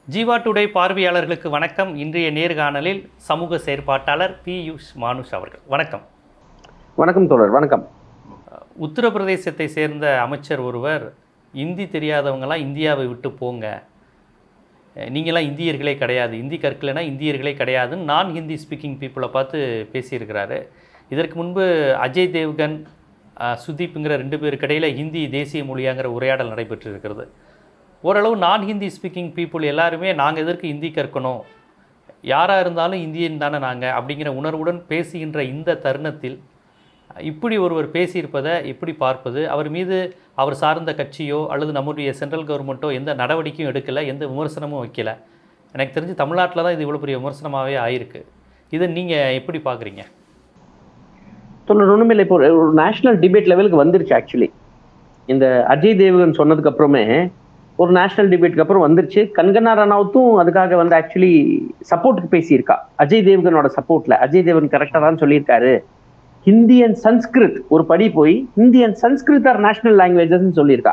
Jeeva today பார்வையாளர்களுக்கு வணக்கம் இன்றைய நேர்காணலில் சமூக செயற்பாட்டாளர் பியூஷ் மானுஷ் அவர்கள் வணக்கம் வணக்கம் தோழர் வணக்கம் உத்தரப்பிரதேசத்தை சேர்ந்த அமைச்சர் ஒருவர் இந்தி தெரியாதவங்களாம் இந்தியாவை விட்டு போங்க அஹ் நீங்களாம் இந்தியர்களே கிடையாது இந்தி கற்கலைன்னா இந்தியர்களே கிடையாதுன்னு நான் ஹிந்தி ஸ்பீக்கிங் பீப்புளை பார்த்து பேசியிருக்கிறாரு இதற்கு முன்பு அஜய் தேவ்கன் அஹ் சுதீப்புங்கிற ரெண்டு பேருக்கு இடையில் ஹிந்தி தேசிய மொழியாங்கிற உரையாடல் நடைபெற்று இருக்கிறது ஓரளவு நான் ஹிந்தி ஸ்பீக்கிங் பீப்புள் எல்லாருமே நாங்கள் எதற்கு ஹிந்தி கற்கணும் யாராக இருந்தாலும் இந்தியன் தானே நாங்கள் அப்படிங்கிற உணர்வுடன் பேசுகின்ற இந்த தருணத்தில் இப்படி ஒருவர் பேசியிருப்பதை எப்படி பார்ப்பது அவர் மீது அவர் சார்ந்த கட்சியோ அல்லது நம்முடைய சென்ட்ரல் கவர்மெண்ட்டோ எந்த நடவடிக்கையும் எடுக்கலை எந்த விமர்சனமும் வைக்கல எனக்கு தெரிஞ்சு தமிழ்நாட்டில் தான் இது இவ்வளோ பெரிய விமர்சனமாகவே ஆயிருக்கு இதை நீங்கள் எப்படி பார்க்குறீங்க தோழர் ஒண்ணுமில்லை இப்போ ஒரு- ஒரு நேஷனல் டிபேட் லெவலுக்கு வந்துருச்சு ஆக்சுவலி இந்த அஜய் தேவ்கன் சொன்னதுக்கு அப்புறமே ஒரு நேஷனல் டிபேட்க்கு அப்புறம் வந்துருச்சு கங்கனா ரனாவத்தும் அதுக்காக வந்து ஆக்சுவலி சப்போர்ட்டுக்கு பேசியிருக்கா அஜய் தேவ்கனோட சப்போர்ட்ல அஜய் தேவ்கன் கரெக்டாக தான் சொல்லியிருக்காரு ஹிந்தி அண்ட் சன்ஸ்கிருத் ஒரு படி போய் Hindi and Sanskrit are national languages சொல்லியிருக்கா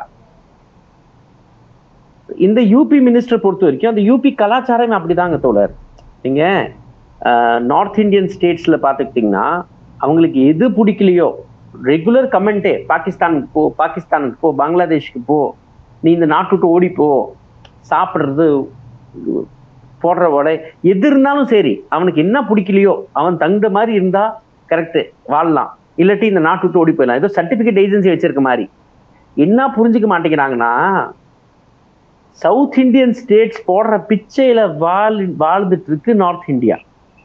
இந்த யூபி மினிஸ்டர் பொறுத்த வரைக்கும் அந்த யூபி கலாச்சாரம் அப்படிதாங்க தோழர் நீங்க நார்த் இந்தியன் ஸ்டேட்ஸ்ல பார்த்துக்கிட்டிங்கன்னா அவங்களுக்கு எது பிடிக்கலையோ ரெகுலர் கமெண்டே பாகிஸ்தானுக்கு போ பாகிஸ்தானுக்கு போ பங்களாதேஷ்க்கு போ நீ இந்த நாட்டு விட்டு ஓடி போ சாப்பிட்றது போடுற உடை எது இருந்தாலும் சரி அவனுக்கு என்ன பிடிக்கலையோ அவன் தகுந்த மாதிரி இருந்தா கரெக்டு வாழலாம் இல்லாட்டி இந்த நாட்டு விட்டு ஓடி போயிடலாம் ஏதோ சர்டிஃபிகேட் ஏஜென்சி வச்சிருக்க மாதிரி என்ன புரிஞ்சுக்க மாட்டேங்கிறாங்கன்னா சவுத் இந்தியன் ஸ்டேட்ஸ் போடுற பிச்சையில வாழ் வாழ்ந்துட்டு இருக்கு நார்த் இந்தியா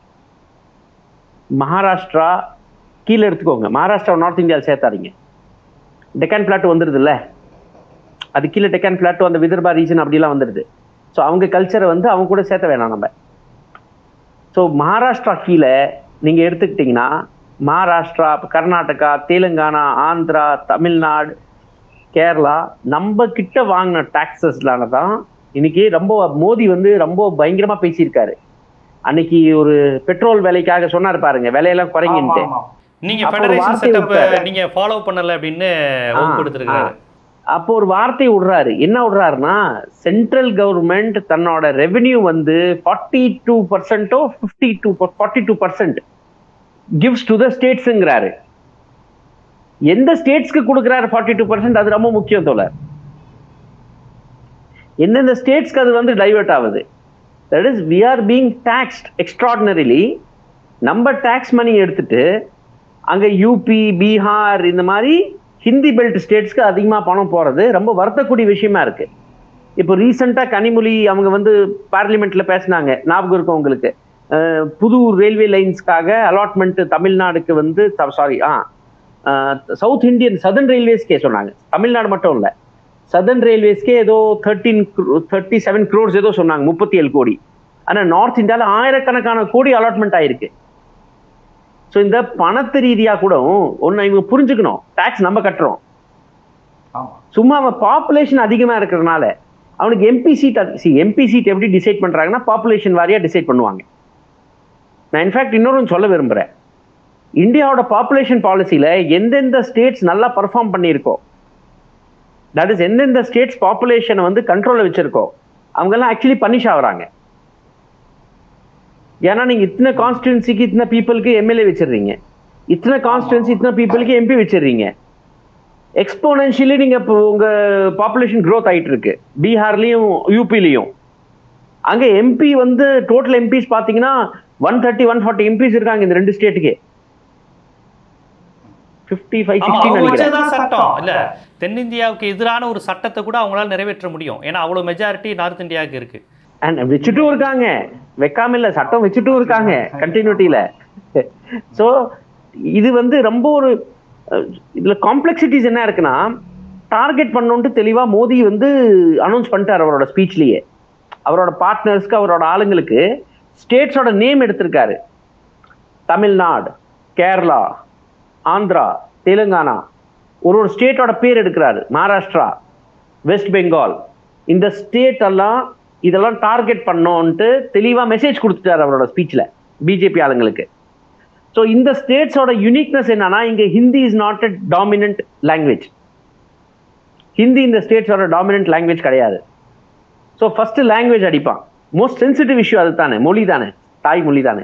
மகாராஷ்டிரா கீழே எடுத்துக்கோங்க மகாராஷ்டிரா நார்த் இந்தியாவில் சேர்த்தாதீங்க டெக்கான் பிளாட் வந்துடுது அது கீழே டெக்கான் பிளாட்டோ அந்த விதர்பா ரீஜன் அப்படிலாம் வந்துடுது ஸோ அவங்க கல்ச்சரை வந்து அவங்க கூட சேர்த்த வேணாம் நம்ம ஸோ மகாராஷ்டிரா கீழே நீங்கள் எடுத்துக்கிட்டிங்கன்னா மகாராஷ்டிரா கர்நாடகா தெலுங்கானா ஆந்திரா தமிழ்நாடு கேரளா நம்ம கிட்ட வாங்கின டாக்ஸஸ்லான தான் இன்னைக்கு ரொம்ப மோடி வந்து ரொம்ப பயங்கரமா பேசியிருக்காரு அன்னைக்கு ஒரு பெட்ரோல் விலைக்காக சொன்னாரு பாருங்க விலையெல்லாம் குறைங்கிட்டு நீங்க அப்ப ஒரு ஃபெடரேஷன் வார்த்தை செட்டப் விட்டாரு. நீங்க ஃபாலோ பண்ணல அப்படின்னு ஆ, கொடுத்துருக்காரு அப்போ ஒரு வார்த்தை விடுறாரு என்ன விடுறாருன்னா சென்ட்ரல் கவர்மெண்ட் தன்னோட ரெவென்யூ வந்து forty two percent fifty two forty two percent gives to the ஸ்டேட்ஸுங்கிறாரு எந்த ஸ்டேட்ஸ்க்கு கொடுக்குறாரு ஃபார்ட்டி டூ பர்சன்ட் அது ரொம்ப முக்கியம் தோழர் எந்தெந்த ஸ்டேட்ஸ்க்கு அது வந்து டைவர்ட் ஆகுது that is we are being taxed extraordinarily நம்ம டேக்ஸ் மணி எடுத்துட்டு அங்க யூபி பீகார் இந்த மாதிரி ஹிந்தி பெல்ட் ஸ்டேட்ஸ்க்கு அதிகமாக பணம் போறது ரொம்ப வருத்தக்கூடிய விஷயமா இருக்கு இப்போ ரீசெண்டாக கனிமொழி அவங்க வந்து பார்லிமெண்ட்ல பேசினாங்க ஞாபகம் இருக்கும் உங்களுக்கு அஹ், புது ரயில்வே லைன்ஸ்க்காக அலாட்மெண்ட் தமிழ்நாடுக்கு வந்து sorry ah south Indian southern ரயில்வேஸ்க்கே சொன்னாங்க தமிழ்நாடு மட்டும் இல்லை சதர்ன் ரயில்வேஸ்க்கே ஏதோ தேர்ட்டீன் தேர்ட்டி செவன் க்ரோர்ஸ் ஏதோ சொன்னாங்க முப்பத்தி ஏழு கோடி ஆனால் நார்த் இந்தியாவில் ஆயிரக்கணக்கான கோடி அலாட்மெண்ட் ஆயிருக்கு ஸோ இந்த பணத்து ரீதியா கூட ஒன்று இவங்க புரிஞ்சுக்கணும் டாக்ஸ் நம்ம கட்டுறோம் சும்மா அவன் பாப்புலேஷன் அதிகமா இருக்கிறதுனால அவனுக்கு எம்பி சீட் சி எம்பி சீட் எப்படி டிசைட் பண்றாங்கன்னா பாப்புலேஷன் வாரியா டிசைட் பண்ணுவாங்க நான் இன்ஃபேக்ட் இன்னொரு சொல்ல விரும்புறேன் இந்தியாவோட பாப்புலேஷன் பாலிசியில எந்தெந்த ஸ்டேட்ஸ் நல்லா பர்ஃபார்ம் பண்ணியிருக்கோ தட் இஸ் எந்தெந்த ஸ்டேட்ஸ் பாப்புலேஷனை வந்து கண்ட்ரோல்ல வச்சிருக்கோ அவங்கெல்லாம் ஆக்சுவலி பனிஷ் ஆகுறாங்க ஏன்னா நீங்க இத்தனை கான்ஸ்டிடுவன்சிக்கு இத்தனை பீப்புளுக்கு எம்எல்ஏ வச்சிடுறீங்க இத்தனை கான்ஸ்டிடுவன்சி இத்தனை பீப்புளுக்கு எம்பி வச்சிடுறீங்க எக்ஸ்போனன்ஷியலி நீங்க இப்போ உங்க பாப்புலேஷன் growth ஆயிட்டு இருக்கு பீகார்லயும் யூபிலையும் அங்க எம்பி வந்து டோட்டல் எம்பிஸ் பாத்தீங்கன்னா one thirty one forty MPs இருக்காங்க இந்த ரெண்டு ஸ்டேட்டுக்கு ஃபிஃப்டி ஃபைவ் ஆமா, சிக்ஸ்டி அவங்க நினைக்கிறேன் வச்சதுதான் சட்டம் இல்ல தென்னிந்தியாவுக்கு எதிரான ஒரு சட்டத்தை கூட அவங்களால நிறைவேற்ற முடியும் ஏன்னா அவ்வளவு மெஜாரிட்டி நார்த் இந்தியாவுக்கு இருக்கு அண்ட் வச்சுட்டும் இருக்காங்க வைக்காம இல்ல சட்டம் வச்சுட்டும் இருக்காங்க கண்டினியூட்டியில ஸோ இது வந்து ரொம்ப ஒரு அஹ், இதுல காம்ப்ளெக்சிட்டிஸ் என்ன இருக்குன்னா டார்கெட் பண்ணோன்ட்டு தெளிவா மோடி வந்து அனௌன்ஸ் பண்ணிட்டார் அவரோட ஸ்பீச்லயே அவரோட பார்ட்னர்ஸ்க்கு அவரோட ஆளுங்களுக்கு ஸ்டேட்ஸோட நேம் எடுத்திருக்காரு தமிழ்நாடு கேரளா ஆந்திரா தெலுங்கானா ஒரு ஒரு ஸ்டேட்டோட பேர் எடுக்கிறாரு மகாராஷ்டிரா வெஸ்ட் பெங்கால் இந்த ஸ்டேட் எல்லாம் இதெல்லாம் டார்கெட் பண்ணோன்ட்டு தெளிவா மெசேஜ் கொடுத்துட்டாரு அவரோட ஸ்பீச்ல பிஜேபி ஆளுங்களுக்கு ஸோ இந்த ஸ்டேட்ஸோட யூனிக்னஸ் என்னன்னா இங்க Hindi is not a dominant language Hindi இந்த ஸ்டேட்ஸோட டாமினன்ட் லாங்குவேஜ் கிடையாது ஸோ ஃபர்ஸ்ட் லாங்குவேஜ் அடிப்பான் மோஸ்ட் சென்சிட்டிவ் இஷ்யூ அது தானே மொழி தானே தாய் மொழி தானே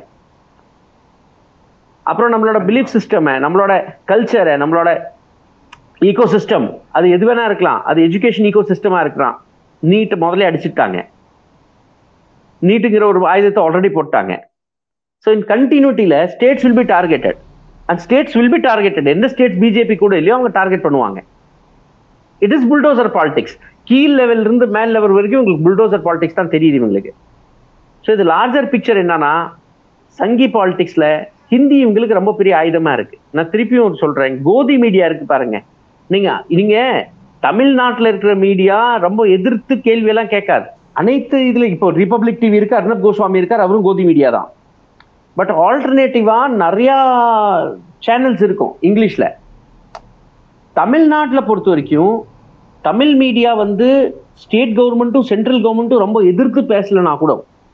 அப்புறம் நம்மளோட பிலீஃப் சிஸ்டம் நம்மளோட கல்ச்சரை நம்மளோட ஈகோ சிஸ்டம் அது எது வேணா இருக்கலாம் அது எஜுகேஷன் ஈகோ சிஸ்டமா இருக்கலாம் நீட் முதல்ல அடிச்சுட்டாங்க நீட்டுங்கிற ஒரு ஆயுதத்தை ஆல்ரெடி போட்டாங்க ஸோ இன் கண்டினியூட்டியில் states will be targeted and states will be targeted எந்த ஸ்டேட்ஸ் பிஜேபி கூட இல்லையோ அவங்க டார்கெட் பண்ணுவாங்க இட் இஸ் புல்டோசர் பாலிடிக்ஸ் கீழ் லெவல் இருந்து மேல் லெவல் வரைக்கும் உங்களுக்கு புல்டோசர் பாலிடிக்ஸ் தான் தெரியுது இவங்களுக்கு ஸோ இது லார்ஜர் பிக்சர் என்னன்னா சங்கி பாலிடிக்ஸ்ல ஹிந்தி இவங்களுக்கு ரொம்ப பெரிய ஆயுதமா இருக்கு நான் திருப்பியும் ஒரு சொல்றேன் கோதி மீடியா இருக்கு பாருங்க நீங்க நீங்க தமிழ்நாட்டில் இருக்கிற மீடியா ரொம்ப எதிர்த்து கேள்வி எல்லாம் கேட்காது அனைத்து இதுல இப்போ ரிபப்ளிக் டிவி இருக்கு அர்ணப் கோஸ்வாமி இருக்கார் அவரும் கோதி மீடியா தான் பட் ஆல்டர்னேட்டிவா நிறையா சேனல்ஸ் இருக்கும் இங்கிலீஷ்ல தமிழ்நாட்டில் பொறுத்த வரைக்கும் தமிழ் மீடியா வந்து ஸ்டேட் கவர்மெண்ட்டும் சென்ட்ரல் கவர்மெண்ட்டும் ரொம்ப எதிர்த்து பேசலனா கூட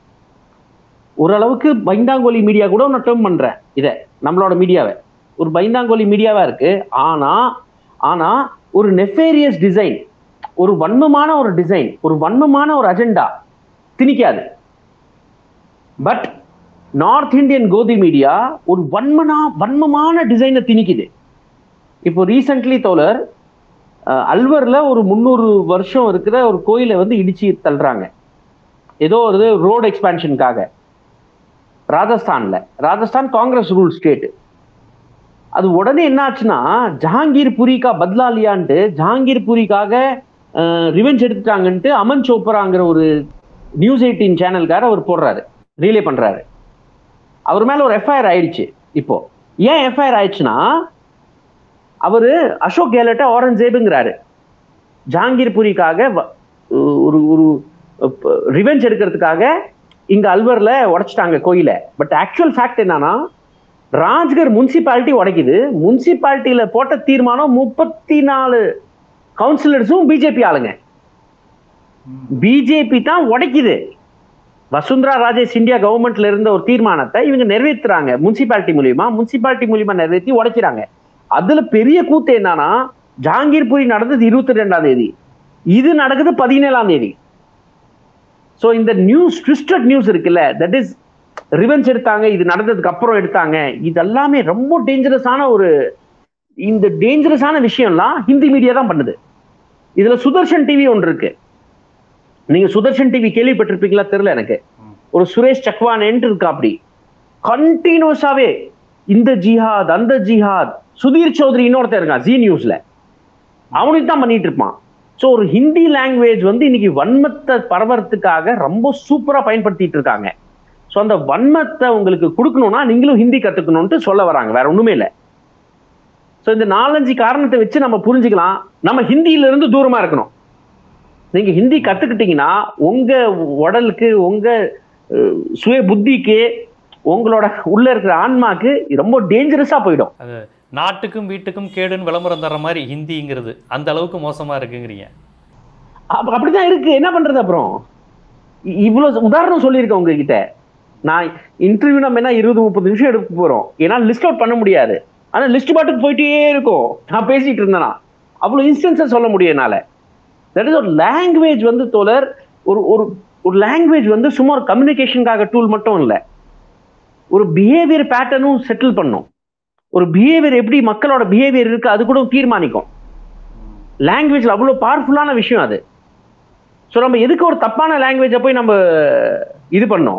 ஓரளவுக்கு பைந்தாங்கோலி மீடியா கூட நான் டேர்ம் பண்றேன் இதை நம்மளோட மீடியாவை ஒரு பைந்தாங்கோலி மீடியாவா இருக்கு ஆனா ஆனா ஒரு நெஃபேரியஸ் டிசைன் ஒரு வன்மமான ஒரு டிசைன் ஒரு வன்மமான ஒரு அஜெண்டா திணிக்காது but north Indian godi media ஒரு வன்மனா வன்மமான டிசைனை திணிக்குது இப்போ ரீசெண்ட்லி தோழர் அஹ், அல்வர்ல ஒரு முந்நூறு வருஷம் இருக்கிற ஒரு கோயிலை வந்து இடிச்சு தள்ளுறாங்க ஏதோ ஒரு ரோடு எக்ஸ்பான்ஷனுக்காக ராஜஸ்தான்ல ராஜஸ்தான் காங்கிரஸ் ரூல் ஸ்டேட் அது உடனே என்ன ஆச்சுன்னா ஜஹாங்கீர் புரிக்கா பத்லா லியான்ட்டு ஜஹாங்கீர் புரிக்காக ரிவெஞ்ச் எடுத்துட்டாங்கன்ட்டு அமன் சோப்ராங்கிற ஒரு நியூஸ் எயிட்டீன் சேனல்கார அவர் போடுறாரு ரீலே பண்றாரு அவர் மேல ஒரு எஃப்ஐஆர் ஆயிடுச்சு இப்போ ஏன் எஃப்ஐஆர் ஆயிடுச்சுன்னா அவரு அசோக் கெஹ்லட்டை ஆரஞ்சேபுங்கிறாரு ஜஹாங்கீர் புரிக்காக வ- ஒரு ஒரு ரிவெஞ்ச் எடுக்கிறதுக்காக இங்க அல்வர்ல உடைச்சிட்டாங்க கோயிலை பட் ஆக்சுவல் ஃபேக்ட் என்னன்னா ராஜ்கர் முனிசிபாலிட்டி உடைக்குது முனிசிபாலிட்டியில போட்ட தீர்மானம் முப்பத்தி நாலு கவுன்சிலர்ஸும் பிஜேபி ஆளுங்க பிஜேபி தான் உடைக்குது வசுந்தரா ராஜே சிந்தியா கவர்மெண்ட்ல இருந்த ஒரு தீர்மானத்தை இவங்க நிறைவேற்றுறாங்க முனிசிபாலிட்டி மூலியமா முனிசிபாலிட்டி மூலியமா நிறைவேற்றி உடைக்கிறாங்க அதுல பெரிய கூத்து என்னன்னா ஜஹாங்கீர்புரி நடந்தது இருபத்தி ரெண்டாம் தேதி இது நடக்குது பதினேழாம் தேதி ஸோ இந்த நியூஸ் ட்விஸ்டட் நியூஸ் இருக்குல்ல தட் இஸ் ரிவெஞ்ச் எடுத்தாங்க இது நடந்ததுக்கு அப்புறம் எடுத்தாங்க இது எல்லாமே ரொம்ப டேஞ்சரஸான ஒரு இந்த டேஞ்சரஸான விஷயம்லாம் ஹிந்தி மீடியா தான் பண்ணுது இதுல சுதர்ஷன் டிவி ஒன்று இருக்கு நீங்க சுதர்ஷன் டிவி கேள்விப்பட்டிருப்பீங்களா தெரியல எனக்கு ஒரு சுரேஷ் சக்வானேன்ட்டு இருக்கா அப்படி கண்டினியூஸாவே இந்த ஜிஹாத் அந்த ஜிஹாத் சுதீர் சௌத்ரி இன்னொருத்தர் இருக்கான் ஜி நியூஸ்ல அவனுக்கு தான் பண்ணிட்டு இருப்பான் ஸோ ஒரு ஹிந்தி லாங்குவேஜ் வந்து இன்னைக்கு வன்மத்தை பரவறதுக்காக ரொம்ப சூப்பரா பயன்படுத்திட்டு இருக்காங்க ஸோ அந்த வன்மத்தை உங்களுக்கு கொடுக்கணும்னா நீங்களும் ஹிந்தி கத்துக்கணும்ட்டு சொல்ல வராங்க வேற ஒண்ணுமே இல்லை ஸோ இந்த நாலஞ்சு காரணத்தை வச்சு நம்ம புரிஞ்சுக்கலாம் நம்ம ஹிந்தியில இருந்து தூரமா இருக்கணும் நீங்க ஹிந்தி கத்துக்கிட்டீங்கன்னா உங்க உடலுக்கு உங்க அஹ், சுய புத்திக்கு உங்களோட உள்ள இருக்கிற ஆன்மாக்கு ரொம்ப டேஞ்சரஸா போயிடும் நாட்டுக்கும் வீட்டுக்கும் கேடுன்னு விளம்பரம் தர்ற மாதிரி ஹிந்திங்கிறது அந்த அளவுக்கு மோசமா இருக்குங்கிறீங்க அப்ப அப்படிதான் இருக்கு என்ன பண்றது அப்புறம் இ- இவ்வளவு உதாரணம் சொல்லியிருக்கேன் உங்ககிட்ட நான் இன்டர்வியூ நம்ம என்ன இருபது முப்பது நிமிஷம் எடுக்க போறோம் ஏன்னா லிஸ்ட் அவுட் பண்ண முடியாது ஆனா லிஸ்ட் பாட்டுக்கு போயிட்டே இருக்கும் நான் பேசிட்டு இருந்தேனா அவ்வளவு இன்ஸ்டன்ஸை சொல்ல முடியும் என்னால தட் இஸ் ஒரு லாங்குவேஜ் வந்து தோழர் ஒரு ஒரு ஒரு லாங்குவேஜ் வந்து சும்மா ஒரு கம்யூனிகேஷனுக்காக டூல் மட்டும் இல்லை ஒரு பிஹேவியர் பேட்டர்னும் செட்டில் பண்ணும் ஒரு பிஹேவியர் எப்படி மக்களோட பிஹேவியர் இருக்கு அது கூட தீர்மானிக்கும் லாங்குவேஜ்ல அவ்வளோ பவர்ஃபுல்லான விஷயம் அது ஸோ நம்ம எதுக்கு ஒரு தப்பான லாங்குவேஜை போய் நம்ம இது பண்ணோம்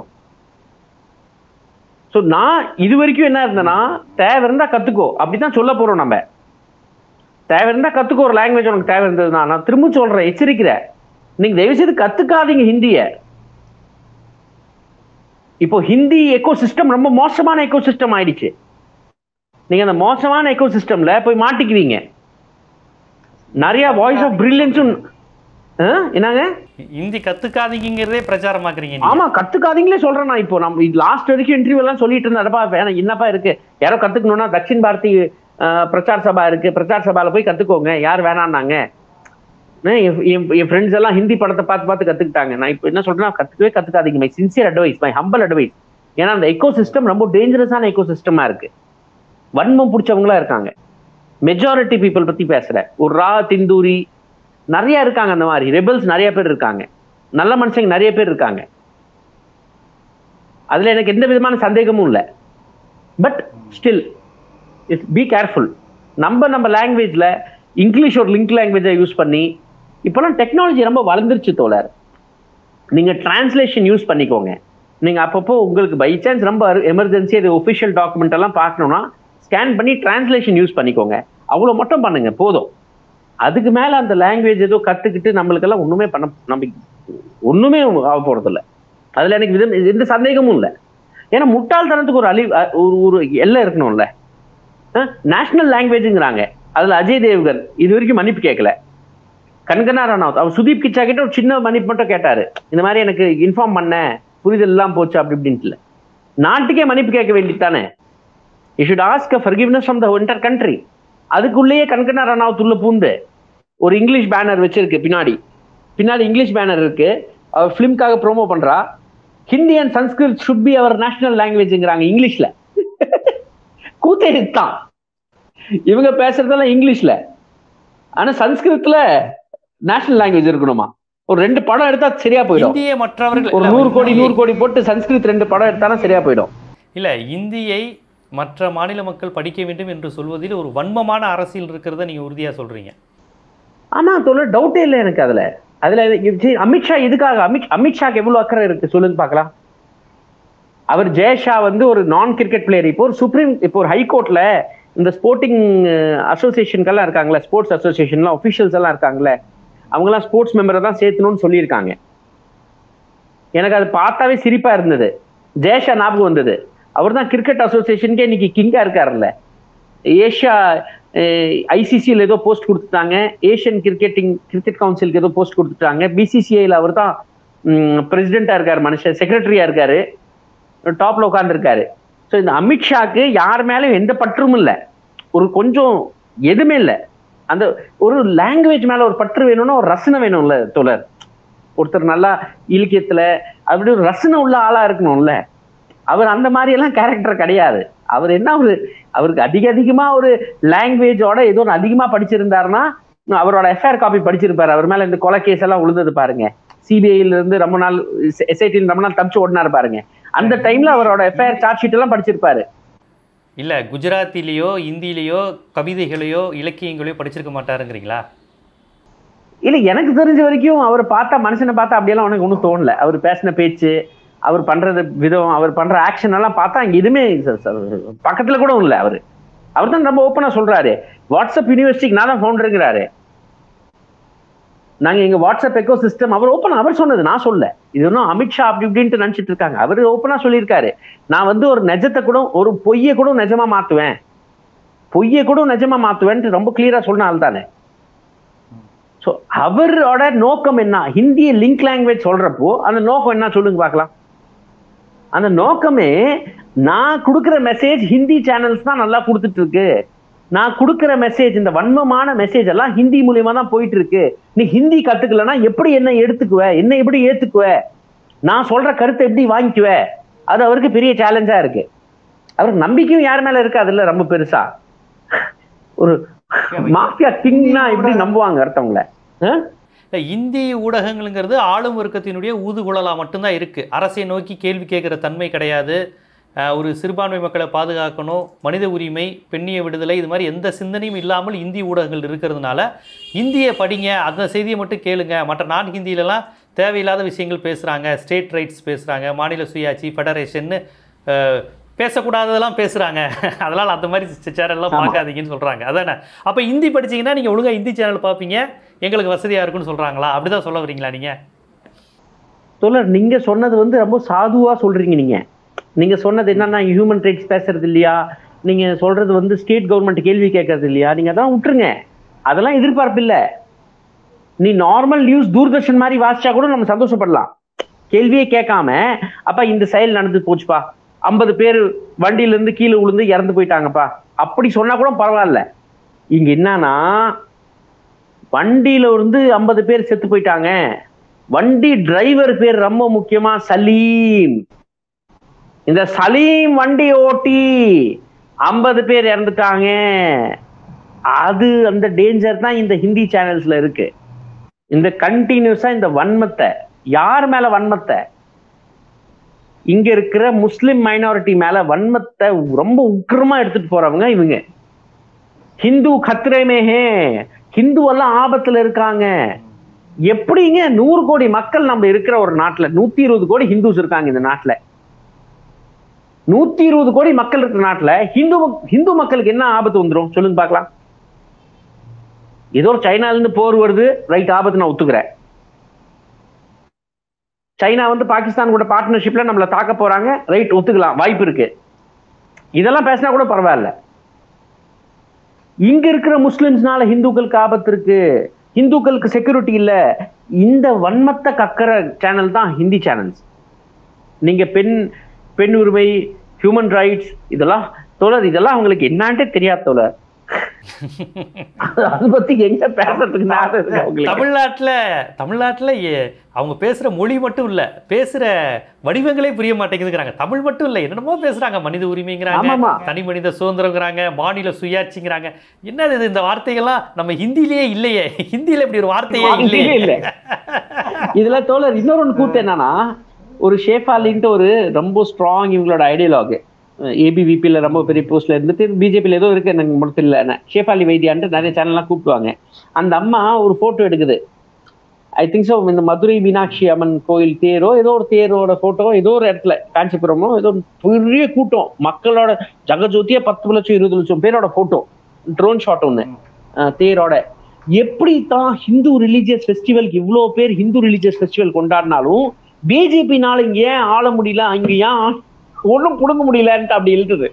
ஸோ நான் இது வரைக்கும் என்ன இருந்தேன்னா தேவை இருந்தா கத்துக்கோ அப்படிதான் சொல்ல போறோம் நம்ம தேவை இருந்தா கத்துக்கோ ஒரு லாங்குவேஜ் உனக்கு தேவை இருந்ததுன்னா நான் திரும்ப சொல்றேன் எச்சரிக்கிறேன் நீங்க தயவு செய்து கத்துக்காதீங்க ஹிந்திய இப்போ ஹிந்தி எக்கோ சிஸ்டம் ரொம்ப மோசமான எக்கோ சிஸ்டம் ஆயிடுச்சு நீங்க அந்த மோசமான எக்கோ சிஸ்டம்ல போய் மாட்டிக்குவீங்க நிறைய வாய்ஸ் ஆஃப் பிரில்லியன்ஸும் என்னங்க ஹிந்தி கத்துக்காதீங்கிறதே பிரச்சாரமாக்குறீங்க நீங்க. ஆமா கத்துக்காதீங்களே சொல்றேன் நான் இப்போ நம்ம லாஸ்ட் வரைக்கும் இன்டர்வியூ எல்லாம் சொல்லிட்டு இருந்தேன்ப்பா வேணாம் என்னப்பா இருக்கு யாரோ கத்துக்கணும்னா தக்ஷின் பாரதி அஹ், பிரச்சார் சபா இருக்கு பிரச்சார் சபால போய் கத்துக்கோங்க யார் வேணான்னாங்க அஹ் என் என்- என் ஃப்ரெண்ட்ஸ் எல்லாம் ஹிந்தி படத்தை பார்த்து பார்த்து கத்துக்கிட்டாங்க நான் இப்போ என்ன சொல்றேன்னா கத்துக்கவே கத்துக்காதீங்க my sincere advice my humble advice ஏன்னா அந்த எக்கோ சிஸ்டம் ரொம்ப டேஞ்சரஸான எக்கோ சிஸ்டமா இருக்கு வன்மம் பிடிச்சவங்களா இருக்காங்க மெஜாரிட்டி பீப்புள் பத்தி பேசுறேன் ஒரு ரா திந்தூரி நிறைய இருக்காங்க அந்த மாதிரி ரெபல்ஸ் நிறைய பேர் இருக்காங்க நல்ல மனுஷங்க நிறைய பேர் இருக்காங்க அதுல எனக்கு எந்த விதமான சந்தேகமும் இல்லை but still it's be careful நம்ம நம்ம லாங்குவேஜ்ல இங்கிலீஷ் ஒரு லிங்க் லாங்குவேஜை யூஸ் பண்ணி இப்போலாம் டெக்னாலஜி ரொம்ப வளர்ந்துருச்சு தோழர் நீங்க டிரான்ஸ்லேஷன் யூஸ் பண்ணிக்கோங்க நீங்க அப்பப்போ உங்களுக்கு பை சான்ஸ் ரொம்ப எமர்ஜென்சி அது ஒஃபிஷியல் டாக்குமெண்ட் எல்லாம் பார்க்கணும்னா ஸ்கேன் பண்ணி டிரான்ஸ்லேஷன் யூஸ் பண்ணிக்கோங்க அவ்வளோ மட்டும் பண்ணுங்க போதும் அதுக்கு மேல அந்த லாங்குவேஜ் ஏதோ கத்துக்கிட்டு நம்மளுக்கெல்லாம் ஒண்ணுமே பண்ண நம்ம ஒண்ணுமே ஆக போறது இல்ல அதுல எனக்கு விதம் எந்த சந்தேகமும் இல்லை ஏன்னா முட்டாள்தனத்துக்கு ஒரு அழி அ- ஒரு ஒரு எல்லை இருக்கணும்ல நேஷனல் லாங்குவேஜுங்கிறாங்க அதுல அஜய் தேவ்கன் இது வரைக்கும் மன்னிப்பு கேட்கல கண்கனா ரனாவத் அவர் சுதீப் கிச்சா கிட்ட ஒரு சின்ன மன்னிப்பு மட்டும் கேட்டாரு இந்த மாதிரி எனக்கு இன்ஃபார்ம் பண்ண புரிதல் எல்லாம் போச்சு அப்படி இப்படின்ட்டு நாட்டுக்கே மன்னிப்பு கேட்க வேண்டியதானே you should ask forgiveness from the entire country அதுக்குள்ளேயே கண்கனா ரனாவத் உள்ள பூந்து ஒரு இங்கிலீஷ் பேனர் வச்சிருக்கு பின்னாடி பின்னாடி இங்கிலீஷ் பேனர் இருக்கு அவர் ஃபிலிம்காக ப்ரோமோ பண்றா Hindi and Sanskrit should be our national லாங்குவேஜ்ங்கிறாங்க இங்கிலீஷ்ல கூத்தே தான் இவங்க பேசுறதெல்லாம் இங்கிலீஷ்ல ஆனா சன்ஸ்கிருத்ல நேஷனல் லாங்குவேஜ் இருக்கணுமா ஒரு ரெண்டு படம் எடுத்தா சரியா போயிடும் இந்திய மற்றவர்கள் ஒரு இல்ல, நூறு கோடி இந்தியை- நூறு கோடி போட்டு சன்ஸ்கிருத் ரெண்டு படம் எடுத்தாலும் சரியா போயிடும் இல்ல இந்தியை மற்ற மாநில மக்கள் படிக்க வேண்டும் என்று சொல்வதில் ஒரு வன்மமான அரசியல் இருக்கிறத நீங்க உறுதியா சொல்றீங்க ஆமா சொல்ல டவுட்டே இல்லை எனக்கு அதுல அதுல இது- சரி, அமித்ஷா எதுக்காக அமித் அமித்ஷாக்கு எவ்வளவு அக்கறை இருக்கு சொல்லுங்க பார்க்கலாம் அவர் ஜெயஷா வந்து ஒரு நான் கிரிக்கெட் பிளேயர் இப்போ ஒரு சுப்ரீம் இப்போ ஒரு ஹைகோர்ட்ல இந்த ஸ்போர்ட்டிங் அசோசியேஷனுக்கெல்லாம் இருக்காங்களே ஸ்போர்ட்ஸ் அசோசியேஷன்லாம் ஒஃபிஷியல்ஸ் எல்லாம் இருக்காங்களே அவங்கெல்லாம் ஸ்போர்ட்ஸ் மெம்பரை தான் சேர்த்தணும்னு சொல்லியிருக்காங்க எனக்கு அது பார்த்தாவே சிரிப்பா இருந்தது ஜெயஷா ஞாபகம் வந்தது அவர் தான் கிரிக்கெட் அசோசியேஷனுக்கே இன்னைக்கு கிங்கா இருக்காருல்ல ஏஷியா ஐசிசியில் ஏதோ போஸ்ட் கொடுத்துட்டாங்க ஏஷியன் கிரிக்கெட்டிங் கிரிக்கெட் கவுன்சிலுக்கு ஏதோ போஸ்ட் கொடுத்துட்டாங்க பிசிசிஐயில் அவர் தான் பிரசிடென்ட்டாக இருக்கார் மனுஷன் செக்ரட்டரியாக இருக்காரு டாப்ல உட்காந்துருக்காரு ஸோ இந்த அமித்ஷாக்கு யார் மேலேயும் எந்த பற்றும் இல்லை ஒரு கொஞ்சம் எதுவுமே இல்லை அந்த ஒரு லாங்குவேஜ் மேல ஒரு பற்று வேணும்னா ஒரு ரசனை வேணும்ல தோழர் ஒருத்தர் நல்லா இலக்கியத்துல அப்படி ஒரு ரசனை உள்ள ஆளா இருக்கணும்ல அவர் அந்த மாதிரி எல்லாம் கேரக்டர் கிடையாது அவர் என்ன ஒரு அவருக்கு அதிக அதிகமா ஒரு லாங்குவேஜோட ஏதோ ஒன்று அதிகமா படிச்சிருந்தாருன்னா அவரோட எஃப்ஐஆர் காப்பி படிச்சிருப்பாரு அவர் மேல இந்த கொலை கேஸ் எல்லாம் உழுந்தது பாருங்க சிபிஐல இருந்து ரொம்ப நாள் எஸ்ஐடியில் ரொம்ப நாள் தப்பிச்சு ஓடினாரு பாருங்க அந்த டைம்ல அவரோட எஃப்ஐஆர் சார்ஜ் ஷீட் எல்லாம் படிச்சிருப்பாரு இல்ல குஜராத்திலேயோ இந்தியிலேயோ கவிதைகளையோ இலக்கியங்களையோ படிச்சிருக்க மாட்டாருங்கிறீங்களா இல்ல எனக்கு தெரிஞ்ச வரைக்கும் அவர் பார்த்தா மனுஷனை பார்த்தா அப்படியெல்லாம் உனக்கு ஒன்றும் தோணல அவர் பேசின பேச்சு அவர் பண்றது விதம் அவர் பண்ற ஆக்ஷன் எல்லாம் பார்த்தா அங்க எதுவுமே ச- ச- பக்கத்துல கூட இல்லை அவரு அவர் தான் ரொம்ப ஓப்பனா சொல்றாரு வாட்ஸ்அப் யூனிவர்சிட்டிக்கு நான் தான் ஃபவுண்டருங்கிறாரு நாங்க எங்க வாட்ஸ்அப் எக்கோ சிஸ்டம் அவர் ஓப்பனா அவர் சொன்னது நான் சொல்ல இது ஒன்றும் அமித்ஷா அப்படி இப்படின்ட்டு நினைச்சிட்டு இருக்காங்க அவர் ஓப்பனா சொல்லியிருக்காரு நான் வந்து ஒரு நிஜத்தை கூட ஒரு பொய்யை கூட நிஜமா மாத்துவேன் பொய்யை கூட நிஜமா மாத்துவேன்ட்டு ரொம்ப கிளியரா சொன்ன ஆள் தானே ஸோ அவரோட நோக்கம் என்ன ஹிந்தியை லிங்க் லாங்குவேஜ் சொல்றப்போ அந்த நோக்கம் என்ன சொல்லுங்க பார்க்கலாம் அந்த நோக்கமே நான் கொடுக்குற மெசேஜ் ஹிந்தி சேனல்ஸ் தான் நல்லா கொடுத்துட்டு இருக்கு நான் கொடுக்குற மெசேஜ் இந்த வன்மமான மெசேஜ் எல்லாம் ஹிந்தி மூலியமா தான் போயிட்டு இருக்கு நீ ஹிந்தி கத்துக்கலன்னா எப்படி என்ன எடுத்துக்குவ என்ன எப்படி ஏத்துக்குவ நான் சொல்ற கருத்தை எப்படி வாங்கிக்குவ அது அவருக்கு பெரிய சேலஞ்சா இருக்கு அவருக்கு நம்பிக்கையும் யார் மேல இருக்கு அதுல ரொம்ப பெருசா ஒரு மாஃபியா கிங்னா எப்படி நம்புவாங்க அடுத்தவங்கள ஆ? இல்ல இந்திய ஊடகங்கள்ங்கிறது ஆளும் வர்க்கத்தினுடைய ஊதுகுழலா மட்டும்தான் இருக்கு அரசை நோக்கி கேள்வி கேட்குற தன்மை கிடையாது அஹ் ஒரு சிறுபான்மை மக்களை பாதுகாக்கணும் மனித உரிமை பெண்ணிய விடுதலை இது மாதிரி எந்த சிந்தனையும் இல்லாமல் இந்திய ஊடகங்கள் இருக்கிறதுனால இந்தியை படிங்க அந்த செய்தியை மட்டும் கேளுங்க மற்ற நான் ஹிந்தியிலலாம் தேவையில்லாத விஷயங்கள் பேசுகிறாங்க ஸ்டேட் ரைட்ஸ் பேசுகிறாங்க மாநில சுயாட்சி ஃபெடரேஷன்னு பேசக்கூடாததெல்லாம் பேசுகிறாங்க அதனால் அந்த மாதிரி சேனல்லாம் ஆமா. பார்க்காதீங்கன்னு சொல்கிறாங்க அதானே அப்போ ஹிந்தி படிச்சீங்கன்னா நீங்கள் ஒழுங்கா ஹிந்தி சேனல் பார்ப்பீங்க எங்களுக்கு வசதியாக இருக்குன்னு சொல்கிறாங்களா அப்படி தான் சொல்ல வரீங்களா நீங்கள் தோழர் நீங்க சொன்னது வந்து ரொம்ப சாதுவா சொல்றீங்க நீங்க நீங்க சொன்னது என்னன்னா ஹியூமன் ரைட்ஸ் பேசுறது இல்லையா நீங்க சொல்றது வந்து ஸ்டேட் கவர்மெண்ட் கேள்வி கேட்கறது இல்லையா நீங்க அதான் விட்டுருங்க அதெல்லாம் எதிர்பார்ப்பு இல்ல நீ நார்மல் நியூஸ் தூர்தர்ஷன் மாதிரி வாசிச்சா கூட நம்ம சந்தோஷப்படலாம் கேள்வியே கேட்காம அப்ப இந்த செயல் நடந்து போச்சுப்பா ஐம்பது பேர் வண்டியில இருந்து கீழே விழுந்து இறந்து போயிட்டாங்கப்பா அப்படி சொன்னா கூட பரவாயில்ல இங்க என்னன்னா வண்டியில இருந்து ஐம்பது பேர் செத்து போயிட்டாங்க வண்டி டிரைவர் பேர் ரொம்ப முக்கியமா சலீம் இந்த சலீம் வண்டி ஓட்டி ஐம்பது பேர் இறந்துட்டாங்க அது அந்த டேஞ்சர் தான் இந்த ஹிந்தி சேனல்ஸ்ல இருக்கு இந்த கண்டினியூஸா இந்த வன்மத்தை யார் மேல வன்மத்தை இங்க இருக்கிற முஸ்லிம் மைனாரிட்டி மேல வன்மத்தை ரொம்ப உக்கிரமா எடுத்துட்டு போறவங்க இவங்க ஹிந்து கத்திரமேஹே ஹிந்து எல்லாம் ஆபத்துல இருக்காங்க எப்படிங்க நூறு கோடி மக்கள் நம்ம இருக்கிற ஒரு நாட்டுல நூத்தி இருபது கோடி ஹிந்துஸ் இருக்காங்க இந்த நாட்டுல நூத்தி இருபது கோடி மக்கள் இருக்கிற நாட்டுல ஹிந்து மக்- ஹிந்து மக்களுக்கு என்ன ஆபத்து வந்துரும் சொல்லுங்க பார்க்கலாம் ஏதோ ஒரு சைனால இருந்து போர் வருது ரைட் ஆபத்து நான் ஒத்துக்கிறேன் சைனா வந்து பாகிஸ்தான் கூட பார்ட்னர்ஷிப்ல நம்மள தாக்க போறாங்க ரைட் ஒத்துக்கலாம் வாய்ப்பு இருக்கு இதெல்லாம் பேசினா கூட பரவாயில்ல இங்க இருக்கிற முஸ்லிம்ஸ்னால ஹிந்துக்களுக்கு ஆபத்து இருக்கு ஹிந்துக்களுக்கு செக்யூரிட்டி இல்ல இந்த வன்மத்தை கக்கிற சேனல் தான் ஹிந்தி சேனல்ஸ் நீங்க பெண் பெண் உரிமை ஹியூமன் ரைட்ஸ் இதெல்லாம் தோழர் இதெல்லாம் அவங்களுக்கு என்னான்ட்டே தெரியாது தோழர் அதை பத்தி எங்க பேசுறதுக்கு நேரம் இருக்கு அவங்களுக்கு தமிழ்நாட்டுல தமிழ்நாட்டுல ஏ- அவங்க பேசுற மொழி மட்டும் இல்ல பேசுற வடிவங்களே புரிய மாட்டேங்குதுங்கிறாங்க தமிழ் மட்டும் இல்ல என்னென்னமோ பேசுறாங்க மனித உரிமைங்கிறாங்க ஆமாமா தனி மனித சுதந்திரங்கிறாங்க மாநில சுயாட்சிங்கிறாங்க என்னது இது இந்த வார்த்தைகள்லாம் நம்ம ஹிந்திலேயே இல்லையே ஹிந்தியில இப்படி ஒரு வார்த்தையே இல்லையே இல்ல இதுல தோழர் இன்னொரு ஒன்று கூத்து என்னன்னா ஒரு ஷேஃபாலின்ட்டு ஒரு ரொம்ப ஸ்ட்ராங் இவங்களோட ஐடியலாக் ஏபிவிபியில் ரொம்ப பெரிய போஸ்ட்ல இருந்துட்டு பிஜேபியில் ஏதோ இருக்கு எனக்கு மட்டும் இல்லை ஷேஃபாலி வைத்தியான்ட்டு நிறைய சேனல்லாம் கூப்பிடுவாங்க அந்த அம்மா ஒரு போட்டோ எடுக்குது ஐ திங்க் ஸோ இந்த மதுரை மீனாட்சி அம்மன் கோயில் தேரோ ஏதோ ஒரு தேரோட போட்டோ ஏதோ ஒரு இடத்துல காஞ்சிபுரமோ ஏதோ ஒரு பெரிய கூட்டம் மக்களோட ஜகஜோதியா பத்து லட்சம் இருபது லட்சம் பேரோட போட்டோ ட்ரோன் ஷாட் ஒன்று தேரோட எப்படி தான் ஹிந்து ரிலீஜியஸ் ஃபெஸ்டிவல்க்கு இவ்வளோ பேர் ஹிந்து ரிலீஜியஸ் ஃபெஸ்டிவல் கொண்டாடினாலும் பிஜேபினால இங்க ஏன் ஆள முடியல அங்க ஏன் ஒன்றும் புடுங்க முடியலன்ட்டு அப்படி இழுத்துது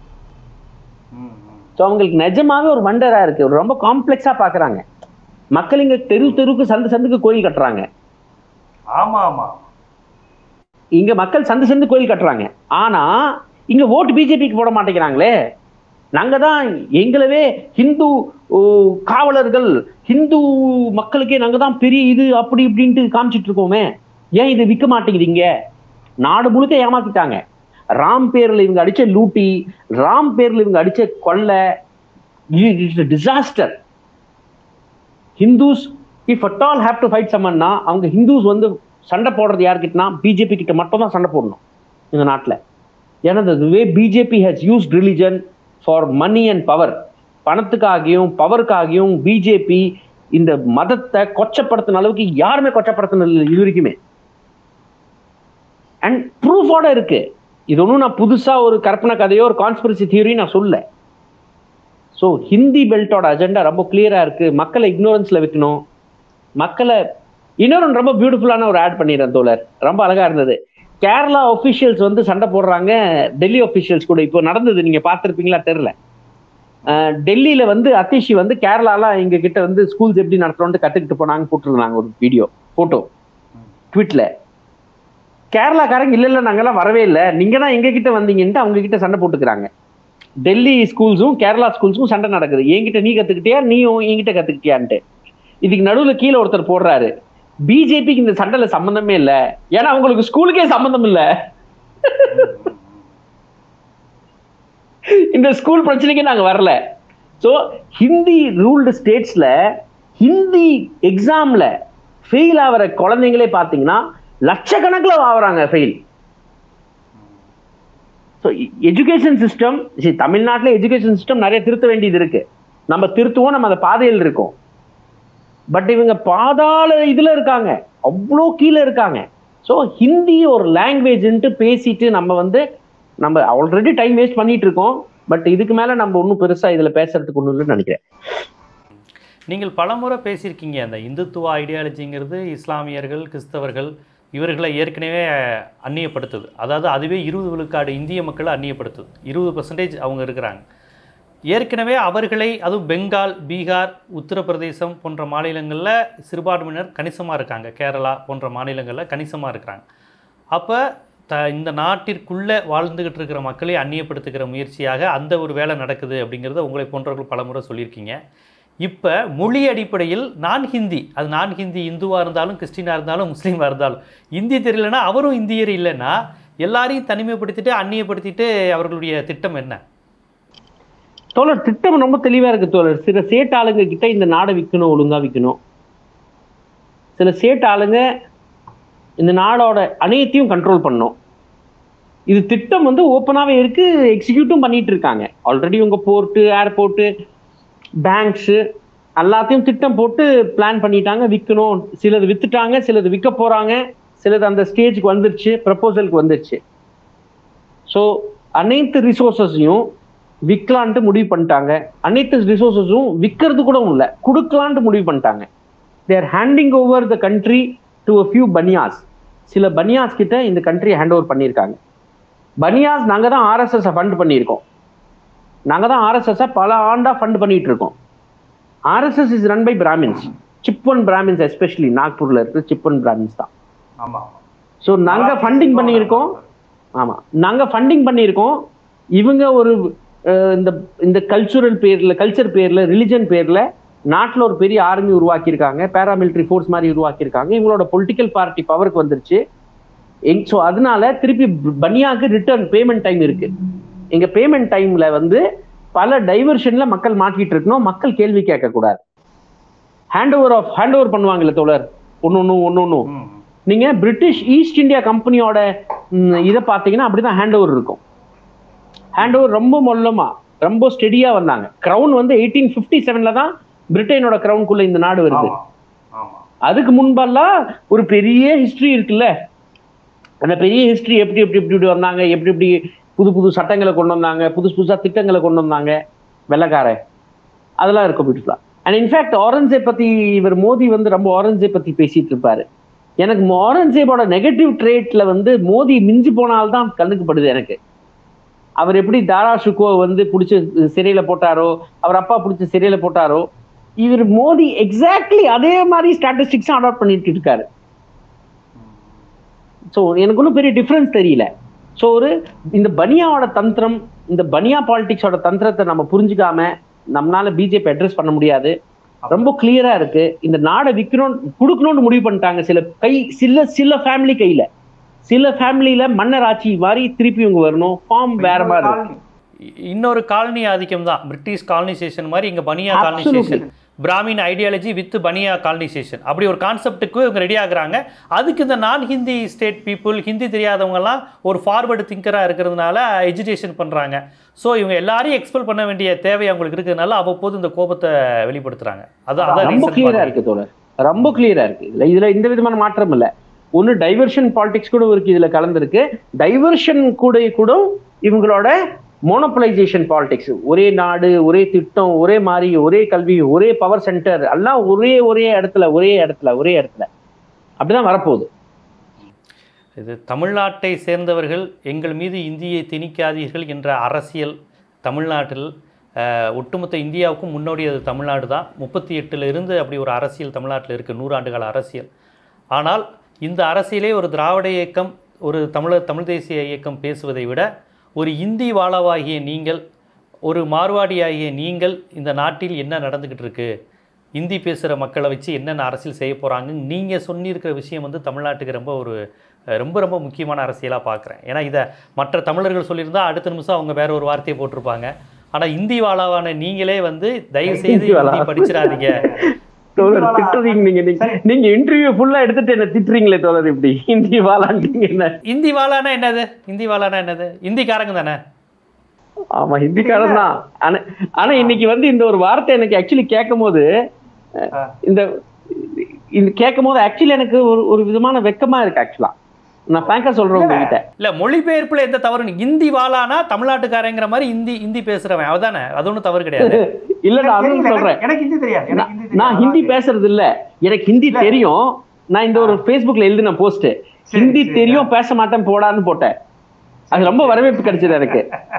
ஸோ அவங்களுக்கு நிஜமாவே ஒரு வண்டரா இருக்கு ஒரு ரொம்ப காம்ப்ளெக்ஸா பாக்குறாங்க மக்கள் இங்க தெரு தெருவுக்கு சந்து சந்துக்கு கோயில் கட்டுறாங்க ஆமா ஆமா இங்க மக்கள் சந்து சந்து கோயில் கட்டுறாங்க ஆனா இங்க ஓட்டு பிஜேபிக்கு போட மாட்டேங்கிறாங்களே நாங்க தான் எங்களவே ஹிந்து ஓ, காவலர்கள் ஹிந்து மக்களுக்கே நாங்க தான் பெரிய இது அப்படி இப்படின்ட்டு காமிச்சிட்டு இருக்கோமே ஏன் இது விற்க மாட்டேங்குதுங்க நாடு முழுக்க ஏமாத்திட்டாங்க ராம் பேர்ல இவங்க அடிச்ச லூட்டி ராம் பேர்ல இவங்க அடிச்ச கொள்ளை disaster Hindus if at all have to fight சம்மன்னா அவங்க ஹிந்துஸ் வந்து சண்டை போடுறது யார்கிட்டனா பிஜேபி கிட்ட மட்டும் தான் சண்டை போடணும் இந்த நாட்டில் ஏன்னா the way BJP has used religion for money and power பணத்துக்காகியும் பவருக்காகியும் பிஜேபி இந்த மதத்தை கொச்சப்படுத்தின அளவுக்கு யாருமே கொச்சப்படுத்தினது இல்லை இது வரைக்குமே அண்ட் ப்ரூஃபோட இருக்கு இது ஒன்றும் நான் புதுசா ஒரு கற்பனை கதையோ ஒரு கான்ஸ்பிரசி தியரி நான் சொல்ல ஸோ ஹிந்தி பெல்ட்டோட அஜெண்டா ரொம்ப கிளியரா இருக்கு மக்களை இக்னோரன்ஸ்ல வைக்கணும் மக்களை இன்னொரு ரொம்ப பியூட்டிஃபுல்லான ஒரு ஆட் பண்ணிடுறேன் தோழர் ரொம்ப அழகா இருந்தது கேரளா ஒஃபிஷியல்ஸ் வந்து சண்டை போடுறாங்க டெல்லி ஒஃபிஷியல்ஸ் கூட இப்போ நடந்தது நீங்க பார்த்துருப்பீங்களா தெரில டெல்லியில வந்து அத்திஷி வந்து கேரளாலாம் எங்க கிட்ட வந்து ஸ்கூல்ஸ் எப்படி நடத்துறோம்னு கத்துக்கிட்டு போனாங்க போட்டுருந்தாங்க ஒரு வீடியோ போட்டோ ட்விட்ல கேரளாக்காரங்க இல்ல இல்ல நாங்கெல்லாம் வரவே இல்லை நீங்க தான் எங்க கிட்ட வந்தீங்கன்ட்டு அவங்க கிட்ட சண்டை போட்டுக்கிறாங்க டெல்லி ஸ்கூல்ஸும் கேரளா ஸ்கூல்ஸும் சண்டை நடக்குது என்கிட்ட நீ கத்துக்கிட்டியா நீயும் என்கிட்ட கத்துக்கிட்டியான்ட்டு இதுக்கு நடுவுல கீழே ஒருத்தர் போடுறாரு பிஜேபிக்கு இந்த சண்டையில சம்பந்தமே இல்ல ஏன்னா அவங்களுக்கு ஸ்கூலுக்கே சம்பந்தம் இல்ல இந்த ஸ்கூல் பிரச்சனைக்கு நாங்க வரல ஸோ ஹிந்தி ரூல்டு ஸ்டேட்ஸ்ல ஹிந்தி எக்ஸாம்ல ஃபெயில் ஆகிற குழந்தைங்களே பார்த்தீங்கன்னா லட்சக்கணக்கில் ஆகுறாங்க ஃபெயில் ஸோ எஜுகேஷன் சிஸ்டம் தமிழ்நாட்டில் எஜுகேஷன் சிஸ்டம் நிறைய திருத்த வேண்டியது இருக்கு நம்ம திருத்துவோம் நம்ம அந்த பாதையில் இருக்கோம் பட் இவங்க பாதாள இதுல இருக்காங்க அவ்வளோ கீழே இருக்காங்க ஸோ ஹிந்தி ஒரு லாங்குவேஜ்ன்ட்டு பேசிட்டு நம்ம வந்து நம்ம ஆல்ரெடி டைம் வேஸ்ட் பண்ணிட்டு இருக்கோம் பட் இதுக்கு மேல நம்ம ஒன்றும் பெருசா இதுல பேசுறதுக்கு ஒன்றும் இல்லைன்னு நினைக்கிறேன் நீங்கள் பலமுறை பேசியிருக்கீங்க அந்த இந்துத்துவ ஐடியாலஜிங்கிறது இஸ்லாமியர்கள் கிறிஸ்தவர்கள் இவர்களை ஏற்கனவே அந்நியப்படுத்துது அதாவது அதுவே இருபது விழுக்காடு இந்திய மக்களை அந்நியப்படுத்துது இருபது பர்சன்டேஜ் அவங்க இருக்கிறாங்க ஏற்கனவே அவர்களை அதுவும் பெங்கால் பீகார் உத்தரப்பிரதேசம் போன்ற மாநிலங்களில் சிறுபான்மையினர் கணிசமாக இருக்காங்க கேரளா போன்ற மாநிலங்களில் கணிசமாக இருக்கிறாங்க அப்போ த இந்த நாட்டிற்குள்ளே வாழ்ந்துக்கிட்டு இருக்கிற மக்களை அந்நியப்படுத்துகிற முயற்சியாக அந்த ஒரு வேலை நடக்குது அப்படிங்கிறத உங்களை போன்றவர்கள் பலமுறை சொல்லியிருக்கீங்க இப்போ மொழி அடிப்படையில் நான் ஹிந்தி அது நான் ஹிந்தி இந்துவாக இருந்தாலும் கிறிஸ்டினாக இருந்தாலும் முஸ்லீமாக இருந்தாலும் இந்தி தெரியலனா அவரும் இந்தியர் இல்லைன்னா எல்லாரையும் தனிமைப்படுத்திட்டு அந்நியப்படுத்திட்டு அவர்களுடைய திட்டம் என்ன தோழர் திட்டம் ரொம்ப தெளிவா இருக்கு தோழர் சில சேட் ஆளுங்க கிட்ட இந்த நாடை விற்கணும் ஒழுங்கா விற்கணும் சில சேட் ஆளுங்க இந்த நாடோட அனைத்தையும் கண்ட்ரோல் பண்ணும் இது திட்டம் வந்து ஓப்பனாகவே இருக்கு எக்ஸிக்யூட்டும் பண்ணிட்டு இருக்காங்க ஆல்ரெடி உங்க போர்ட்டு ஏர்போர்ட்டு பேங்க்ஸு எல்லாத்தையும் திட்டம் போட்டு பிளான் பண்ணிட்டாங்க விற்கணும் சிலது வித்துட்டாங்க சிலது விற்க போறாங்க சிலது அந்த ஸ்டேஜ்க்கு வந்துருச்சு ப்ரப்போசலுக்கு வந்துருச்சு ஸோ அனைத்து ரிசோர்ஸஸையும் விற்கலான்ட்டு முடிவு பண்ணிட்டாங்க அனைத்து ரிசோர்ஸஸும் விற்கிறது கூட இல்லை கொடுக்கலான்ட்டு முடிவு பண்ணிட்டாங்க they're handing over the country to a few Banias சில பனியாஸ் கிட்ட இந்த கண்ட்ரியை ஹேண்ட் ஓவர் பண்ணியிருக்காங்க பனியாஸ் நாங்கள் தான் ஆர்எஸ்எஸ் ஃபண்ட் பண்ணியிருக்கோம் நாங்கள் தான் ஆர்எஸ்எஸ் பல ஆண்டாக ஃபண்ட் பண்ணிட்டு இருக்கோம் RSS is run by Brahmins Chitpavan Brahmins especially நாக்பூர்ல இருக்கிற சிப்பன் பிராமின்ஸ் தான் ஆமா ஸோ நாங்கள் ஃபண்டிங் பண்ணியிருக்கோம் ஆமாம் நாங்கள் ஃபண்டிங் பண்ணியிருக்கோம் இவங்க ஒரு அஹ், இந்த இந்த கல்ச்சுரல் பேரில் கல்ச்சர் பேரில் ரிலிஜன் பேரில் நாட்டில் ஒரு பெரிய ஆர்மி உருவாக்கியிருக்காங்க பேராமிலிட்டரி ஃபோர்ஸ் மாதிரி உருவாக்கியிருக்காங்க இவங்களோட பொலிட்டிக்கல் பார்ட்டி பவருக்கு வந்துருச்சு எங் ஸோ அதனால திருப்பி பனியாக்கு ரிட்டர்ன் பேமெண்ட் டைம் இருக்கு எங்க பேமெண்ட் டைம்ல வந்து பல டைவர்ஷன்ல மக்கள் மாட்டிட்டு இருக்கணும் மக்கள் கேள்வி கேட்கக்கூடாது hand over of hand over பண்ணுவாங்கல்ல தோழர் ஒன்று ஒன்று ஒன்று ஒன்று ம். நீங்க பிரிட்டிஷ் ஈஸ்ட் இந்தியா கம்பெனியோட ம், இதை பார்த்தீங்கன்னா அப்படிதான் ஹேண்ட் ஓவர் இருக்கும் ஹேண்ட் ஓவர் ரொம்ப மொல்லமா ரொம்ப ஸ்டெடியா வந்தாங்க கிரவுன் வந்து எயிட்டீன் ஃபிஃப்டி செவன்ல தான் பிரிட்டனோட கிரவுனுக்குள்ள இந்த நாடு வருது ஆமா ஆமா அதுக்கு முன்பெல்லாம் ஒரு பெரிய ஹிஸ்டரி இருக்குல்ல அந்த பெரிய ஹிஸ்டரி எப்படி எப்படி எப்படி இப்படி வந்தாங்க எப்படி எப்படி புது புது சட்டங்களை கொண்டு வந்தாங்க புதுசு புதுசா திட்டங்களை கொண்டு வந்தாங்க வெள்ளக்காரன் அதெல்லாம் இருக்கும் பியூட்டிஃபுல்லா அண்ட் இன்ஃபேக்ட் ஆரஞ்சேப் பத்தி இவர் மோடி வந்து ரொம்ப ஆரஞ்சேப் பத்தி பேசிட்டு இருப்பாரு எனக்கு ஆரஞ்சேபோட நெகட்டிவ் ட்ரேட்ல வந்து மோடி மிஞ்சி போனால்தான் கண்ணுக்கு படுது எனக்கு அவர் எப்படி தாரா ஷுக்கோ வந்து பிடிச்சி சிறையில போட்டாரோ அவர் அப்பா பிடிச்சி சிறையில போட்டாரோ இவர் மோடி எக்ஸாக்ட்லி அதே மாதிரி ஸ்டாட்டிஸ்டிக்ஸும் அடாப்ட் பண்ணிட்டு இருக்காரு ஸோ எனக்கு ஒன்றும் பெரிய டிஃப்ரென்ஸ் தெரியல ஸோ ஒரு இந்த பனியாவோட தந்திரம் இந்த பனியா பாலிடிக்ஸோட தந்திரத்தை நம்ம புரிஞ்சுக்காம நம்மளால பிஜேபி அட்ரஸ் பண்ண முடியாது ரொம்ப கிளியரா இருக்கு இந்த நாடை விற்கணும் கொடுக்கணும்னு முடிவு பண்ணிட்டாங்க சில கை சில சில ஃபேமிலி கையில சில ஃபேமிலியில மன்னர் ஆட்சி மாதிரி திருப்பி இவங்க வரணும் ஃபார்ம் வேற மாதிரி இருக்கு. இ- இன்னொரு காலனி ஆதிக்கம் தான் பிரிட்டிஷ் காலனைசேஷன் மாதிரி இங்க Bania Absolutely. Colonisation Brahmin ideology with Bania colonisation அப்படி ஒரு கான்செப்ட்டுக்கு இவங்க ரெடி ஆகுறாங்க அதுக்கு இந்த நான் ஹிந்தி ஸ்டேட் பீப்புள் ஹிந்தி தெரியாதவங்கலாம் ஒரு ஃபார்வர்டு திங்கராக இருக்கிறதுனால எஜுகேஷன் பண்ணுறாங்க ஸோ இவங்க எல்லாரையும் எக்ஸ்பெல் பண்ண வேண்டிய தேவை அவங்களுக்கு இருக்கிறதுனால அவ்வப்போது இந்த கோபத்தை வெளிப்படுத்துறாங்க அதான் அதான் ரொம்ப reason கிளியரா பாருங்க. இருக்கு தோழர் ரொம்ப கிளியரா இருக்கு இதுல இதுல எந்த விதமான மாற்றம் இல்ல ஒன்னு டைவர்ஷன் பாலிடிக்ஸ் கூட இருக்கு இதுல கலந்துருக்கு டைவர்ஷன் கூட கூட இவங்களோட மோனோபலைசேஷன் பாலிடிக்ஸ் ஒரே நாடு ஒரே திட்டம் ஒரே மாதிரி ஒரே கல்வி ஒரே பவர் சென்டர் எல்லாம் ஒரே ஒரே இடத்துல ஒரே இடத்துல ஒரே இடத்துல அப்படிதான் வரப்போகுது இது தமிழ்நாட்டை சேர்ந்தவர்கள் எங்கள் மீது இந்தியை திணிக்காதீர்கள் என்ற அரசியல் தமிழ்நாட்டில் அஹ், ஒட்டுமொத்த இந்தியாவுக்கும் முன்னோடி அது தமிழ்நாடு தான் முப்பத்தி எட்டுல இருந்து அப்படி ஒரு அரசியல் தமிழ்நாட்டில் இருக்குது நூறாண்டுகால அரசியல் ஆனால் இந்த அரசியலே ஒரு திராவிட இயக்கம் ஒரு தமிழர் தமிழ் தேசிய இயக்கம் பேசுவதை விட ஒரு இந்தி வாழவாகிய நீங்கள் ஒரு மார்வாடியாகிய நீங்கள் இந்த நாட்டில் என்ன நடந்துக்கிட்டு இருக்கு இந்தி பேசுகிற மக்களை வச்சு என்னென்ன அரசியல் செய்ய போகிறாங்கன்னு நீங்கள் சொல்லியிருக்கிற விஷயம் வந்து தமிழ்நாட்டுக்கு ரொம்ப ஒரு அஹ், ரொம்ப ரொம்ப முக்கியமான அரசியலாக பார்க்குறேன் ஏன்னா இதை மற்ற தமிழர்கள் சொல்லியிருந்தா அடுத்த நிமிஷம் அவங்க வேற ஒரு வார்த்தையை போட்டிருப்பாங்க ஆனால் இந்தி வாழாவான நீங்களே வந்து தயவு செய்து இந்தி வாழா. இந்தி படிச்சிடாதீங்க தோழர் திட்டுறீங்க நீங்க நீங்க நீங்க இன்டர்வியூ ஃபுல்லா எடுத்துட்டு என்ன திட்டுறீங்களே தோழர் இப்படி ஹிந்தி வாழான்றீங்க என்ன இந்தி வாழானா என்னது இந்தி வாழானா என்னது இந்திக்காரங்க தானே ஆமா ஹிந்திக்காரன் தான் ஆனா ஆனா இன்னைக்கு வந்து இந்த ஒரு வார்த்தை எனக்கு ஆக்சுவலி கேட்கும் போது ஆ. இந்த இந்த கேட்கும் போது ஆக்சுவலி எனக்கு ஒரு ஒரு விதமான வெக்கமா இருக்கு ஆக்சுவலா நான் ஃப்ராங்கா சொல்றேன் உங்ககிட்ட இல்ல மொழிபெயர்ப்புல எந்த தவறு இல்லை. இந்தி வாழானா தமிழ்நாட்டுக்காரங்கிற மாதிரி இந்தி இந்தி பேசுறவன் அவதானே அது ஒன்றும் தவறு கிடையாது இல்ல நான் எனக்கு அதுவும் தெரியல, சொல்றேன் எனக்கு ஹிந்தி தெரியாது எனக்கு ஹிந்தி தெரியாது. நான் ஹிந்தி பேசுறது இல்ல எனக்கு ஹிந்தி இல்ல. தெரியும் நான் இந்த ஒரு ஃபேஸ்புக்ல எழுதின போஸ்ட் சரி, ஹிந்தி சரி. தெரியும் பேச மாட்டேன் போடான்னு போட்டேன் அது ரொம்ப வரவேற்பு கிடைச்சது எனக்கு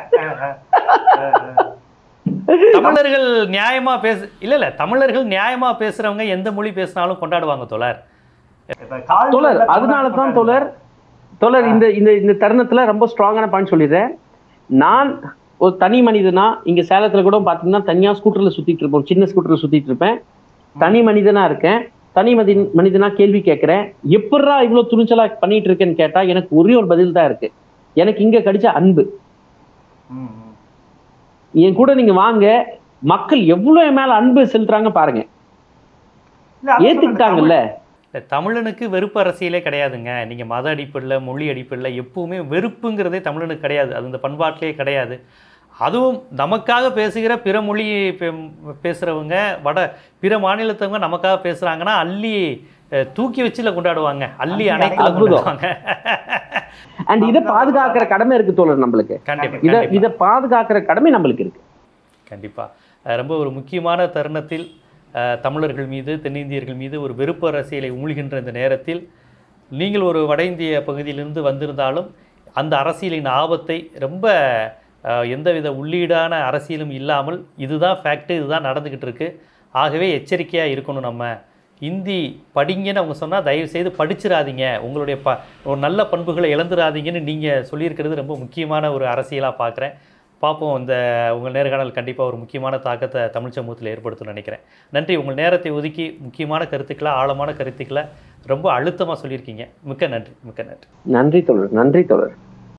தமிழர்கள் நியாயமா பேச இல்ல இல்ல தமிழர்கள் நியாயமா பேசுறவங்க எந்த மொழி பேசினாலும் கொண்டாடுவாங்க தோழர் இப்ப கால் தோழர் தமிழ் அதனால தான் கொண்டாடுறாங்க. தோழர் தோழர் இந்த இந்த இந்த தருணத்துல ரொம்ப ஸ்ட்ராங்கான பாயிண்ட் சொல்லிடுறேன் நான் ஒரு தனி மனிதனா இங்க சேலத்துல கூட பாத்தீங்கன்னா தனியா ஸ்கூட்டர்ல சுத்திட்டு இருப்போம் சின்ன ஸ்கூட்டர்ல சுத்திட்டு இருப்பேன் தனி மனிதனா இருக்கேன் தனி மதி மனிதனா கேள்வி கேட்கிறேன் எப்படா இவ்வளவு துணிச்சலா பண்ணிட்டு இருக்கேன்னு கேட்டா எனக்கு ஒரே ஒரு பதில் தான் இருக்கு எனக்கு இங்க கிடைச்ச அன்பு ம், ம். என் கூட நீங்க வாங்க மக்கள் எவ்வளவு என் மேல அன்பு செலுத்துறாங்க பாருங்க இல்ல, அதான் ஏத்துக்கிட்டாங்கல்ல இல்ல, தமிழனுக்கு வெறுப்பு அரசியலே கிடையாதுங்க நீங்கள் மத அடிப்படையில் மொழி அடிப்படையில் எப்பவுமே வெறுப்புங்கிறதே தமிழனுக்கு கிடையாது அது இந்த பண்பாட்டிலே கிடையாது அதுவும் நமக்காக பேசுகிற பிற மொழி பே- பேசுறவங்க வட பிற மாநிலத்தவங்க நமக்காக பேசுகிறாங்கன்னா அள்ளி அஹ், தூக்கி வச்சுல கொண்டாடுவாங்க அள்ளி அள்ளி அணைக்கல அற்புதம். கொண்டாடுவாங்க அண்ட் இதை பாதுகாக்கிற கடமை இருக்கு தோழர் நம்மளுக்கு கண்டிப்பா இதை கண்டிப்பா. இதை பாதுகாக்கிற கடமை நம்மளுக்கு இருக்கு கண்டிப்பாக ரொம்ப ஒரு முக்கியமான தருணத்தில் அஹ், தமிழர்கள் மீது தென்னிந்தியர்கள் மீது ஒரு வெறுப்பு அரசியலை உமிழ்கின்ற இந்த நேரத்தில் நீங்கள் ஒரு வட இந்திய பகுதியிலிருந்து வந்திருந்தாலும் அந்த அரசியலின் ஆபத்தை ரொம்ப அஹ், எந்தவித உள்ளீடான அரசியலும் இல்லாமல் இதுதான் ஃபேக்ட்டு இதுதான் நடந்துக்கிட்டு இருக்கு ஆகவே எச்சரிக்கையாக இருக்கணும் நம்ம இந்தி படிங்கன்னு அவங்க சொன்னால் தயவு செய்து படிச்சிடாதீங்க உங்களுடைய ப ஒரு நல்ல பண்புகளை இழந்துடாதீங்கன்னு நீங்கள் சொல்லியிருக்கிறது ரொம்ப முக்கியமான ஒரு அரசியலாக பார்க்குறேன் பார்ப்போம் இந்த உங்கள் நேர்காணல் கண்டிப்பாக ஒரு முக்கியமான தாக்கத்தை தமிழ் சமூகத்தில் ஏற்படுத்தும்னு நினைக்கிறேன் நன்றி உங்கள் நேரத்தை ஒதுக்கி முக்கியமான கருத்துக்களை ஆழமான கருத்துக்களை ரொம்ப அழுத்தமாக சொல்லியிருக்கீங்க மிக்க நன்றி மிக்க நன்றி நன்றி தோழர் நன்றி தோழர்